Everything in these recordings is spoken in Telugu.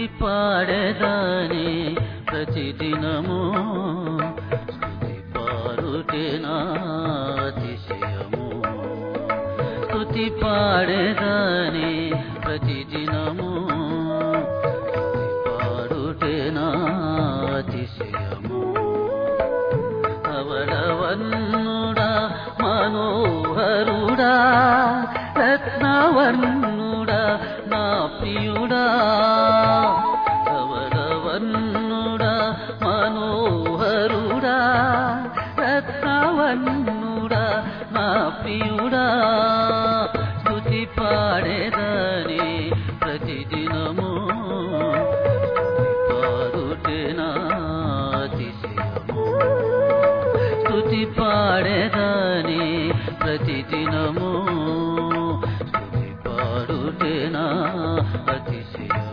స్తుతి పాడేదాని ప్రతిదినము స్తుతి పాడుటేనా అతిశయము స్తుతి పాడేదాని ప్రతిదినము స్తుతి పాడుటేనా అతిశయము అవడవన్నుడా మనోహరుడా రత్నవర్ణుడా నా ప్రియుడా అవడవన్నుడా మనోహరుడా రత్నవర్ణుడా నా ప్రియుడా స్తుతి పాడేదని ప్రతిదినము పాడుటేనా అతిశయము స్తుతి పాడేదాని ప్రతిదినము స్తుతి పాడుటేనా అతిశయము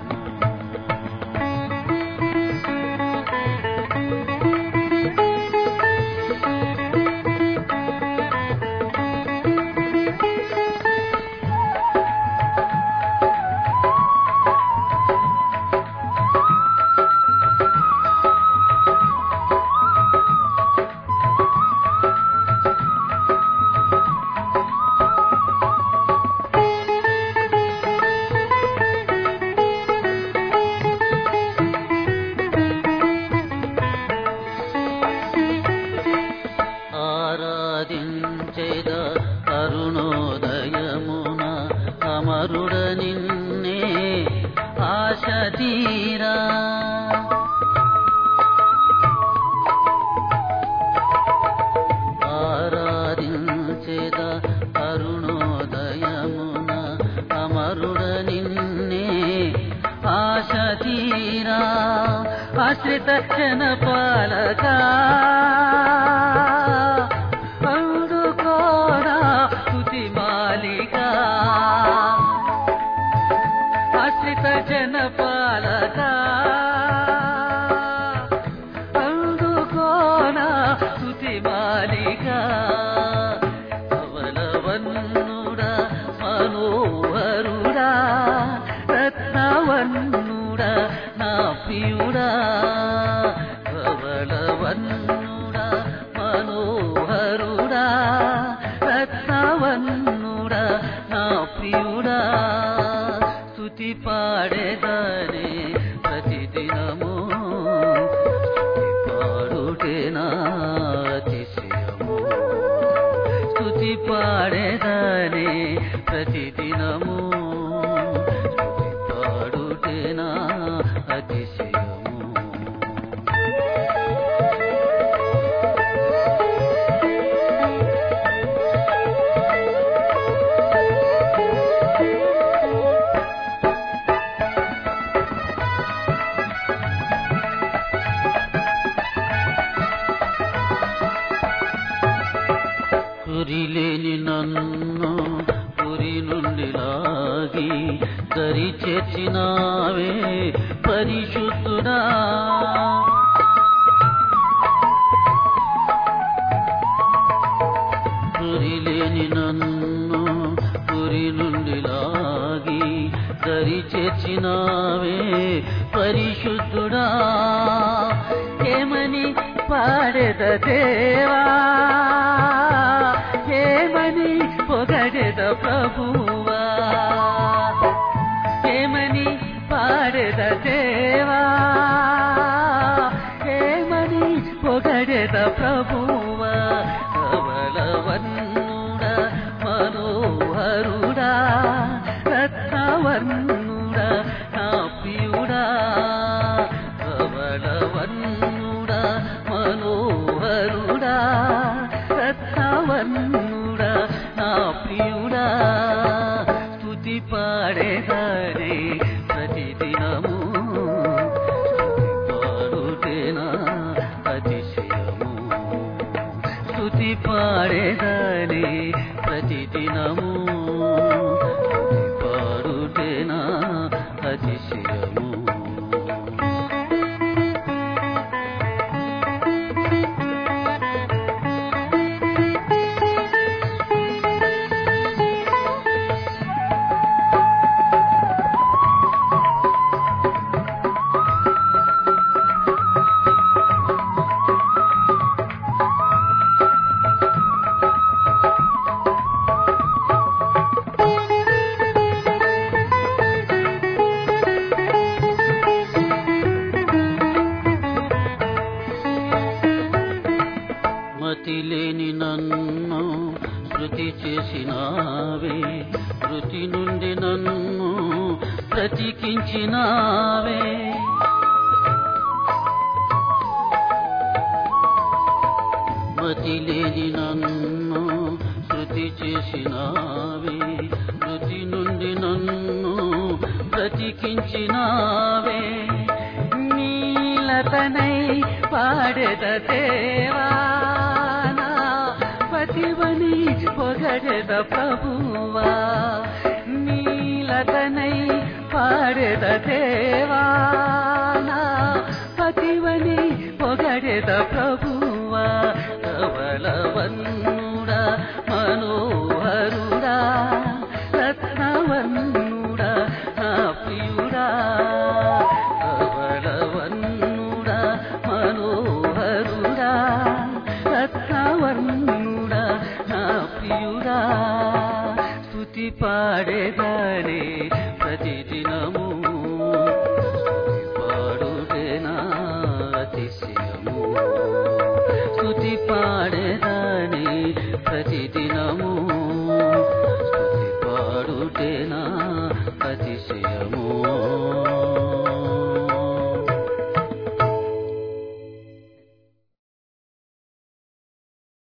ఆరాధించేద అరుణోదయమున అమరుడ నిన్నే ఆశ తీరా ఆరాధించేద అరుణోదయమున అమరుడ నిన్నే ఆశ తీరా ఆశ్రిత జన పాలకా అందుకోరా తుది మాలిగా ఆశ్రిత జన పాలకా అందుకోనా తుది మాలిగా అవలవన్నుడా మనోహరుడా రత్నవన్నుడా నా ప్రియుడా అవలవన్నుడా మనోహరుడా రత్నవన్నుడా నా ప్రియుడా స్తుతి పాడేదానే ప్రతిదినము స్తుతి పాడుటేనా అతిశయము స్తుతి పాడేదానే ప్రతిదినము స్తుతి పాడుటేనా అతిశయము కురిలేని నన్ను పురి నుండి లాగి దరి చేర్చినావే పరిశుద్ధుడా కురిలేని నన్ను పురి నుండి లాగి దరి చేర్చినావే పరిశుద్ధుడా ఏమని పాడెద దేవా ఏమని పొగడెద ప్రభువా ఏమని పాడెద దేవా ఏమని పొగడెద ప్రభువా కవలవన్నుడా మనోహరుడా రత్నవన్నుడా నా ప్రియుడా కవలవన్నుడా మనోహరుడా రత్నవన్నుడా నా ప్రియుడా స్తుతి పాడేదానే ప్రతిదినము స్తుతి పాడుటేనా అతిశయము స్తుతి పాడేదానే ప్రతిదినము స్తుతి పాడుటేనా అతిశయము చేసినావే మృతి నుండి నన్ను బ్రతికించినావే మతి లేని నన్ను శృతి చేసినావే మృతి నుండి నన్ను బ్రతికించినావే నీలతనై పాడెద దేవానా పతివని పొగడెద ప్రభువా నీలతనై పాడెద దేవానా పతివని పొగడెద ప్రభువా కవలవన్నుడా మనోహరుడా రత్నవన్నుడా నా ప్రియుడా కవలవన్నుడా మనోహరుడా రత్నవర్ణుడా నా ప్రియుడా స్తుతి పాడేదానే ప్రతిదినము పాడుటేనా అతిశయము స్తుతి పాడేదానే ప్రతిదినము